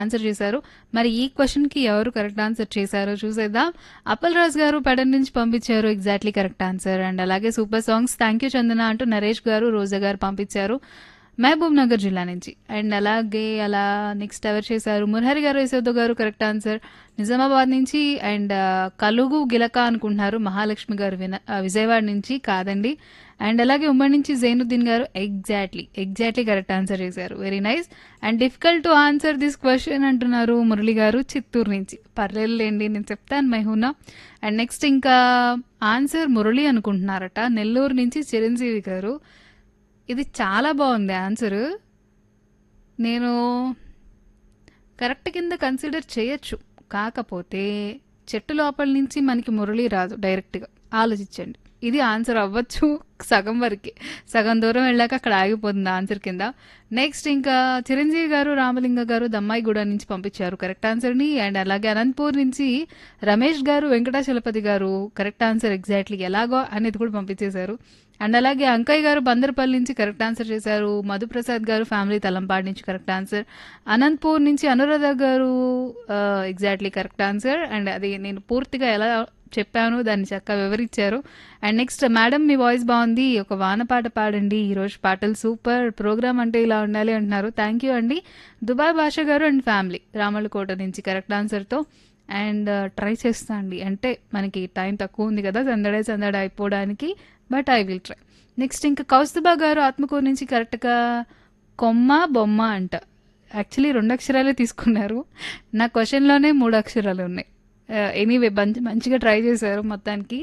answer చేశారు మరి ఈ క్వశ్చన్ కి ఎవరు కరెక్ట్ ఆన్సర్ చేశారో చూసేద్దాం అప్పల్ రాజ్ గారు పెడన్ నుంచి పంపించారు ఎగ్జాక్ట్లీ కరెక్ట్ ఆన్సర్ అండ్ అలాగే super songs thank you Chandana అంటూ నరేష్ గారు రోజా గారు పంపించారు మహబూబ్ నగర్ జిల్లా నుంచి అండ్ అలాగే అలా నెక్స్ట్ ఎవరు చేశారు మురహరి గారు యశోద గారు కరెక్ట్ ఆన్సర్ నిజామాబాద్ నుంచి అండ్ ఆ, కలుగు గిలక అనుకుంటున్నారు మహాలక్ష్మి గారు విన ఆ, విజయవాడ నుంచి కాదండి అండ్ అలాగే ఉమ్మడి నుంచి జైనుద్దీన్ గారు ఎగ్జాక్ట్లీ ఎగ్జాక్ట్లీ కరెక్ట్ ఆన్సర్ చేశారు very nice and difficult to answer this question అంటున్నారు మురళి గారు చిత్తూరు నుంచి పర్లేదులేండి నేను చెప్తాను మైహూనా అండ్ నెక్స్ట్ ఇంకా ఆన్సర్ మురళి అనుకుంటున్నారట నెల్లూరు నుంచి చిరంజీవి గారు ఇది చాలా బాగుంది ఆన్సర్ నేను కరెక్ట్ కింద కన్సిడర్ చేయొచ్చు కాకపోతే చెట్టు లోపల నుంచి మనకి మురళి రాదు డైరెక్ట్గా ఆలోచించండి ఇది ఆన్సర్ అవ్వచ్చు సగం వరకే సగం దూరం వెళ్ళాక అక్కడ ఆగిపోతుంది ఆన్సర్ కింద నెక్స్ట్ ఇంకా చిరంజీవి గారు రామలింగ గారు దమ్మాయిగూడ నుంచి పంపించారు కరెక్ట్ ఆన్సర్ని అండ్ అలాగే అనంతపూర్ నుంచి రమేష్ గారు వెంకటాచలపతి గారు కరెక్ట్ ఆన్సర్ ఎగ్జాక్ట్లీ ఎలాగో అనేది కూడా పంపించేశారు అండ్ అలాగే అంకయ్య గారు బందర్పల్లి నుంచి కరెక్ట్ ఆన్సర్ చేశారు మధుప్రసాద్ గారు ఫ్యామిలీ తలంపాడు నుంచి కరెక్ట్ ఆన్సర్ అనంతపూర్ నుంచి అనురాధ గారు ఎగ్జాక్ట్లీ కరెక్ట్ ఆన్సర్ అండ్ అది నేను పూర్తిగా ఎలా చెప్పాను దాన్ని చక్కగా వివరించారు అండ్ నెక్స్ట్ మేడం మీ వాయిస్ బాగుంది ఒక వాన పాట పాడండి ఈరోజు పాటలు సూపర్ ప్రోగ్రామ్ అంటే ఇలా ఉండాలి అంటున్నారు థ్యాంక్ యూ అండి దుబాయ్ భాష గారు అండ్ ఫ్యామిలీ రామలకోట నుంచి కరెక్ట్ ఆన్సర్తో అండ్ ట్రై చేస్తా అండి అంటే మనకి టైం తక్కువ ఉంది కదా సందడే సందడి అయిపోవడానికి but I will try next ఇంకా కౌస్తుబా గారు ఆత్మకూరు నుంచి కరెక్ట్గా కొమ్మ బొమ్మ అంట యాక్చువల్లీ రెండు అక్షరాలే తీసుకున్నారు నా క్వశ్చన్లోనే మూడు అక్షరాలు ఉన్నాయి ఎనీవే మంచిగా ట్రై చేశారు మొత్తానికి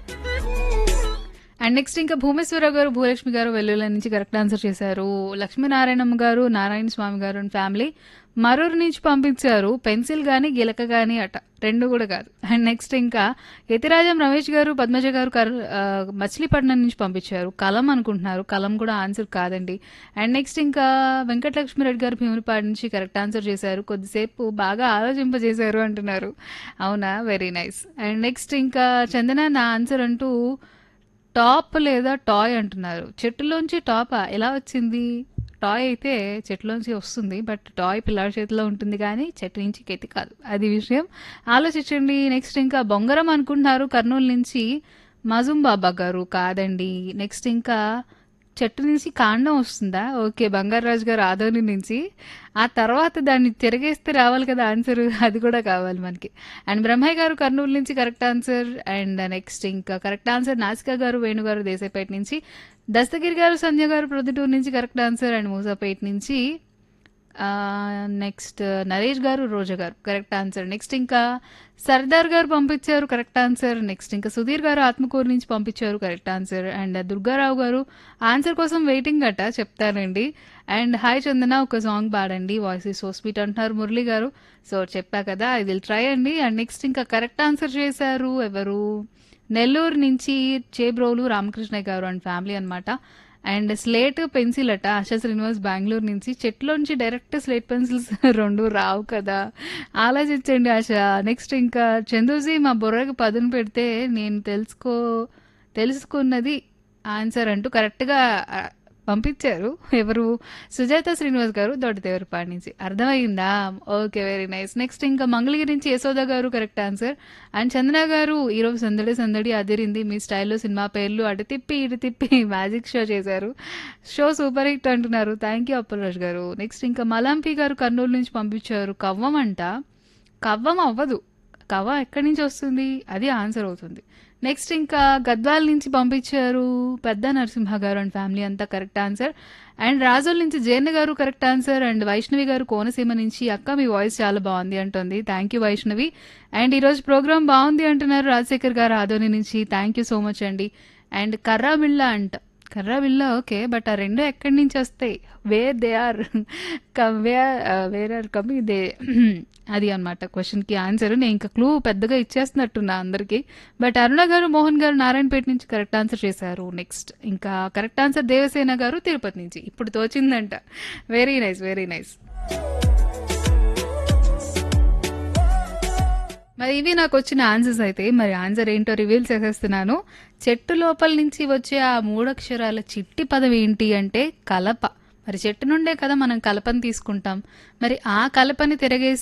అండ్ నెక్స్ట్ ఇంకా భూమేశ్వరరావు గారు భూలక్ష్మి గారు వెల్లుల నుంచి కరెక్ట్ ఆన్సర్ చేశారు లక్ష్మీనారాయణమ్మ గారు నారాయణ స్వామి గారు అండ్ ఫ్యామిలీ మరూరు నుంచి పంపించారు పెన్సిల్ కానీ గిలక కానీ అట రెండు కూడా కాదు అండ్ నెక్స్ట్ ఇంకా యతిరాజం రమేష్ గారు పద్మజ గారు కర్ ఆ, మచిలీపట్నం నుంచి పంపించారు కలం అనుకుంటున్నారు కలం కూడా ఆన్సర్ కాదండి అండ్ నెక్స్ట్ ఇంకా వెంకటలక్ష్మిరెడ్డి గారు భీమునిపాడు నుంచి కరెక్ట్ ఆన్సర్ చేశారు కొద్దిసేపు బాగా ఆలోచింపజేశారు అంటున్నారు అవునా వెరీ నైస్ అండ్ నెక్స్ట్ ఇంకా చందన నా ఆన్సర్ అంటూ టాప్ లేదా టాయ్ అంటున్నారు చెట్టులోంచి టాపా ఎలా వచ్చింది టాయ్ అయితే చెట్టులోంచి వస్తుంది బట్ టాయ్ పిల్లాడి చేతిలో ఉంటుంది కానీ చెట్టు నుంచి కెత్తి కాదు అది విషయం ఆలోచించండి నెక్స్ట్ ఇంకా బొంగరం అనుకుంటున్నారు కర్నూలు నుంచి మజుం బాబా గారు కాదండి నెక్స్ట్ ఇంకా చెట్టు నుంచి కాండం వస్తుందా ఓకే బంగారాజు గారు ఆదోని నుంచి ఆ తర్వాత దాన్ని తిరగేస్తే రావాలి కదా ఆన్సర్ అది కూడా కావాలి మనకి అండ్ బ్రహ్మయ్య గారు కర్నూలు నుంచి కరెక్ట్ ఆన్సర్ అండ్ నెక్స్ట్ ఇంకా కరెక్ట్ ఆన్సర్ నాసికా గారు వేణు గారు దేశాపేట నుంచి దస్తగిరి గారు సంధ్య గారు ప్రొద్దుటూరు నుంచి కరెక్ట్ ఆన్సర్ అండ్ మూసాపేట నుంచి నెక్స్ట్ నరేష్ గారు రోజా గారు కరెక్ట్ ఆన్సర్ నెక్స్ట్ ఇంకా సర్దార్ గారు పంపించారు కరెక్ట్ ఆన్సర్ నెక్స్ట్ ఇంకా సుధీర్ గారు ఆత్మకూరు నుంచి పంపించారు కరెక్ట్ ఆన్సర్ అండ్ దుర్గారావు గారు ఆన్సర్ కోసం వెయిటింగ్ అట చెప్తానండి అండ్ హాయ్ చందన ఒక సాంగ్ పాడండి వాయిస్ సో స్వీట్ అంటున్నారు మురళి గారు సో చెప్పా కదా ఐ విల్ ట్రై అండి అండ్ నెక్స్ట్ ఇంకా కరెక్ట్ ఆన్సర్ చేశారు ఎవరు నెల్లూరు నుంచి చేబ్రోలు రామకృష్ణయ్య గారు అండ్ ఫ్యామిలీ అన్నమాట అండ్ స్లేట్ పెన్సిల్ అట ఆశా శ్రీనివాస్ బెంగళూరు నుంచి చెట్లోంచి డైరెక్ట్ స్లేట్ పెన్సిల్స్ రెండు రావు కదా ఆలోచించండి ఆశ నెక్స్ట్ ఇంకా చందూజీ మా బుర్రకి పదును పెడితే నేను తెలుసుకో తెలుసుకున్నది ఆన్సర్ అంటూ కరెక్ట్గా ఆ, పంపించారు ఎవరు సుజాత శ్రీనివాస్ గారు దొడ్డదేవరపాడి నుంచి అర్థమైందా ఓకే వెరీ నైస్ నెక్స్ట్ ఇంకా మంగళగిరి నుంచి యశోద గారు కరెక్ట్ ఆన్సర్ అండ్ చందన గారు ఈరోజు సందడి సందడి అదిరింది మీ స్టైల్లో సినిమా పేర్లు అటు తిప్పి ఇటు తిప్పి మ్యాజిక్ షో చేశారు షో సూపర్ హిట్ అంటున్నారు థ్యాంక్ యూ అప్పలరాజ్ గారు నెక్స్ట్ ఇంకా మలాంపి గారు కర్నూలు నుంచి పంపించారు కవ్వం అంట కవ్వం అవ్వదు కవ్వ ఎక్కడి నుంచి వస్తుంది అది ఆన్సర్ అవుతుంది నెక్స్ట్ ఇంకా గద్వాల నుంచి పంపించారు పెద్ద నరసింహ గారు అండ్ ఫ్యామిలీ అంతా కరెక్ట్ ఆన్సర్ అండ్ రాజోల్ నుంచి జయన్న గారు కరెక్ట్ ఆన్సర్ అండ్ వైష్ణవి గారు కోనసీమ నుంచి అక్క మీ వాయిస్ చాలా బాగుంది అంటుంది థ్యాంక్ యూ వైష్ణవి అండ్ ఈరోజు ప్రోగ్రామ్ బాగుంది అంటున్నారు రాజశేఖర్ గారు ఆదోని నుంచి థ్యాంక్ యూ సో మచ్ అండి అండ్ కర్రా బిళ్ళ అంట కర్రా బిళ్ళ ఓకే బట్ ఆ రెండు ఎక్కడి నుంచి వస్తాయి where they are where where are come they అది అనమాట క్వశ్చన్కి ఆన్సర్ నేను ఇంకా క్లూ పెద్దగా ఇచ్చేస్తున్నట్టున్నా అందరికీ బట్ అరుణ గారు మోహన్ గారు నారాయణపేట నుంచి కరెక్ట్ ఆన్సర్ చేశారు నెక్స్ట్ ఇంకా కరెక్ట్ ఆన్సర్ దేవసేన గారు తిరుపతి నుంచి ఇప్పుడు తోచిందంట వెరీ నైస్ వెరీ నైస్ మరి ఇవి నాకు వచ్చిన ఆన్సర్స్ అయితే మరి ఆన్సర్ ఏంటో రివీల్ చేసేస్తున్నాను చెట్టు లోపల నుంచి వచ్చే ఆ మూడక్షరాల చిట్టి పదం ఏంటి అంటే కలప మరి చెట్టు నుండే కదా మనం కలపని తీసుకుంటాం మరి ఆ కలపని తిరగేసి